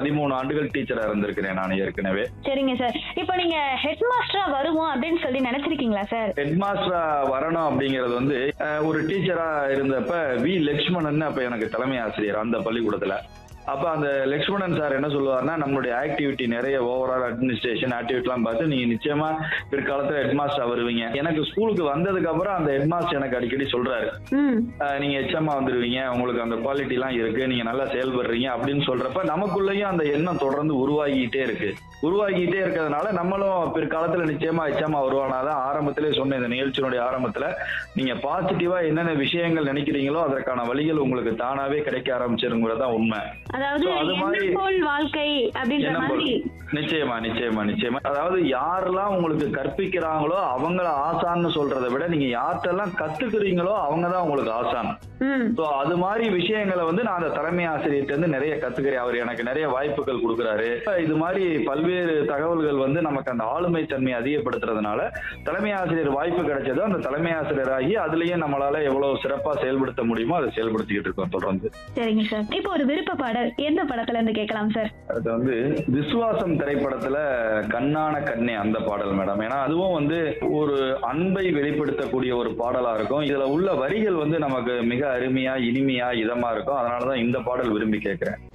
பதிமூணு ஆண்டுகள் டீச்சரா இருந்திருக்கிறேன் நான் ஏற்கனவே சரிங்க சார் இப்போ நீங்க ஹெட் மாஸ்டரா வருவோம் அப்படின்னு சொல்லி நினைச்சிருக்கீங்களா சார் ஹெட் மாஸ்டரா வரணும் அப்படிங்கிறது வந்து அஹ், ஒரு டீச்சரா இருந்தப்ப வி லட்சுமணன் அப்ப எனக்கு தலைமை ஆசிரியர் அந்த பள்ளிக்கூடத்துல அப்ப அந்த லட்சுமணன் சார் என்ன சொல்லுவாருன்னா நம்மளுடைய ஆக்டிவிட்டி நிறைய ஓவரால் அட்மினிஸ்ட்ரேஷன் ஆக்டிவிட்டிலாம் பார்த்து நீங்க நிச்சயமா பிற்காலத்துல ஹெட் மாஸ்டர் வருவீங்க எனக்கு ஸ்கூலுக்கு வந்ததுக்கு அப்புறம் அந்த ஹெட் மாஸ்டர் எனக்கு அடிக்கடி சொல்றாரு ம் அஹ், நீங்க எச்எம்மா வந்துருவீங்க உங்களுக்கு அந்த குவாலிட்டி எல்லாம் இருக்கு நீங்க நல்லா செயல்படுறீங்க அப்படின்னு சொல்றப்ப நமக்குள்ளேயும் அந்த எண்ணம் தொடர்ந்து உருவாகிக்கிட்டே இருக்கு உருவாகிக்கிட்டே இருக்கிறதுனால நம்மளும் பிற்காலத்துல நிச்சயமா எச்எம்மா வருவானாதான் ஆரம்பத்திலே சொன்ன இந்த நிகழ்ச்சியினுடைய ஆரம்பத்துல நீங்க பாசிட்டிவா என்னென்ன விஷயங்கள் நினைக்கிறீங்களோ அதற்கான வழிகள் உங்களுக்கு தானாவே கிடைக்க ஆரம்பிச்சிருங்கிறதா உண்மை அதாவது So, அது மாதிரி- எண்ணம் போல் வாழ்க்கை அப்படின்ற என்ன மாதிரி நிச்சயமா நிச்சயமா நிச்சயமா அதாவது யாரெல்லாம் உங்களுக்கு கற்பிக்கிறாங்களோ அவங்கள ஆசான்னு சொல்றதை விட நீங்க யார்கிட்டெல்லாம் கத்துக்கிறீங்களோ அவங்க தான் உங்களுக்கு ஆசான் ம் ஸோ அது மாதிரி விஷயங்களை வந்து நான் அந்த தலைமை ஆசிரியர்கிட்ட இருந்து நிறைய கத்துக்கிறேன் அவர் எனக்கு நிறைய வாய்ப்புகள் கொடுக்குறாரு இது மாதிரி பல்வேறு தகவல்கள் வந்து நமக்கு அந்த ஆளுமை தன்மையை அதிகப்படுத்துறதுனால தலைமை ஆசிரியர் வாய்ப்பு கிடைச்சதோ அந்த தலைமை ஆசிரியராகி அதுலயும் நம்மளால எவ்வளவு சிறப்பா செயல்படுத்த முடியுமோ அதை செயல்படுத்திக்கிட்டு இருக்கோம் தொடர்ந்து சரிங்க சார் இப்போ ஒரு விருப்ப பாடல் எந்த படத்துல இருந்து கேட்கலாம் சார் அது வந்து விசுவாசம் திரைப்படத்துல கண்ணான கண்ணே அந்த பாடல் மேடம் ஏன்னா அதுவும் வந்து ஒரு அன்பை வெளிப்படுத்தக்கூடிய ஒரு பாடலா இருக்கும் இதுல உள்ள வரிகள் வந்து நமக்கு மிக அருமையா இனிமையா இதமா இருக்கும் அதனாலதான் இந்த பாடல் விரும்பி கேட்கிறேன்